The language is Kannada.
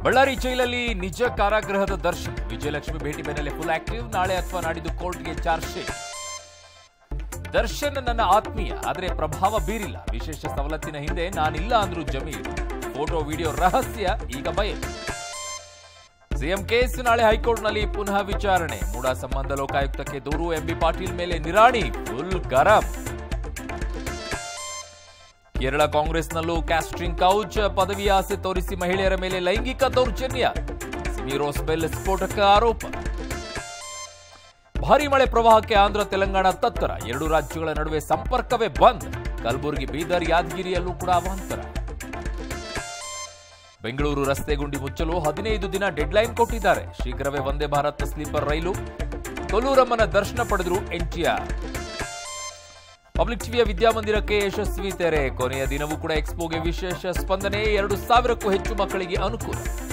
ಬಳ್ಳಾರಿ ಜೈಲಲ್ಲಿ ನಿಜ ಕಾರಾಗೃಹದ ದರ್ಶನ್ ವಿಜಯಲಕ್ಷ್ಮಿ ಭೇಟಿ ಬೆನ್ನಲ್ಲೇ ಫುಲ್ ಆಕ್ಟಿವ್ ನಾಳೆ ಅಥವಾ ನಾಡಿದ್ದು ಕೋರ್ಟ್ಗೆ ಚಾರ್ಜ್ ಶೀಟ್ ದರ್ಶನ್ ನನ್ನ ಆತ್ಮೀಯ ಆದರೆ ಪ್ರಭಾವ ಬೀರಿಲ್ಲ ವಿಶೇಷ ಸವಲತ್ತಿನ ಹಿಂದೆ ನಾನಿಲ್ಲ ಅಂದ್ರು ಜಮೀರ್ ಫೋಟೋ ವಿಡಿಯೋ ರಹಸ್ಯ ಈಗ ಬಯಲು ಸಿಎಂ ಕೇಸ್ ನಾಳೆ ಹೈಕೋರ್ಟ್ನಲ್ಲಿ ಪುನಃ ವಿಚಾರಣೆ ಮೂಡ ಸಂಬಂಧ ಲೋಕಾಯುಕ್ತಕ್ಕೆ ದೂರು ಎಂಬಿ ಪಾಟೀಲ್ ಮೇಲೆ ನಿರಾಣಿ ಫುಲ್ ಗರಂ ಕೇರಳ ಕಾಂಗ್ರೆಸ್ನಲ್ಲೂ ಕ್ಯಾಸ್ಟ್ರಿಂಗ್ ಕೌಚ್ ಪದವಿ ಆಸೆ ತೋರಿಸಿ ಮಹಿಳೆಯರ ಮೇಲೆ ಲೈಂಗಿಕ ದೌರ್ಜನ್ಯ ಸ್ಮೀರೋಸ್ ಬೆಲ್ ಸ್ಫೋಟಕ ಆರೋಪ ಭಾರಿ ಮಳೆ ಪ್ರವಾಹಕ್ಕೆ ಆಂಧ್ರ ತೆಲಂಗಾಣ ತತ್ತರ ಎರಡು ರಾಜ್ಯಗಳ ನಡುವೆ ಸಂಪರ್ಕವೇ ಬಂದ್ ಕಲಬುರಗಿ ಬೀದರ್ ಯಾದಗಿರಿಯಲ್ಲೂ ಕೂಡ ಅವಾಂತರ ಬೆಂಗಳೂರು ರಸ್ತೆ ಗುಂಡಿ ಮುಚ್ಚಲು ಹದಿನೈದು ದಿನ ಡೆಡ್ಲೈನ್ ಕೊಟ್ಟಿದ್ದಾರೆ ಶೀಘ್ರವೇ ವಂದೇ ಭಾರತ್ ಸ್ಲೀಪರ್ ರೈಲು ಕೊಲ್ಲೂರಮ್ಮನ ದರ್ಶನ ಪಡೆದ್ರು ಎನ್ಟಿಆರ್ ಪಬ್ಲಿಕ್ ಟಿವಿಯ ವಿದ್ಯಾಮಂದಿರಕ್ಕೆ ಯಶಸ್ವಿ ತೆರೆ ಕೊನೆಯ ದಿನವೂ ಕೂಡ ಎಕ್ಸ್ಪೋಗೆ ವಿಶೇಷ ಸ್ಪಂದನೆ ಎರಡು ಸಾವಿರಕ್ಕೂ ಹೆಚ್ಚು ಮಕ್ಕಳಿಗೆ ಅನುಕೂಲ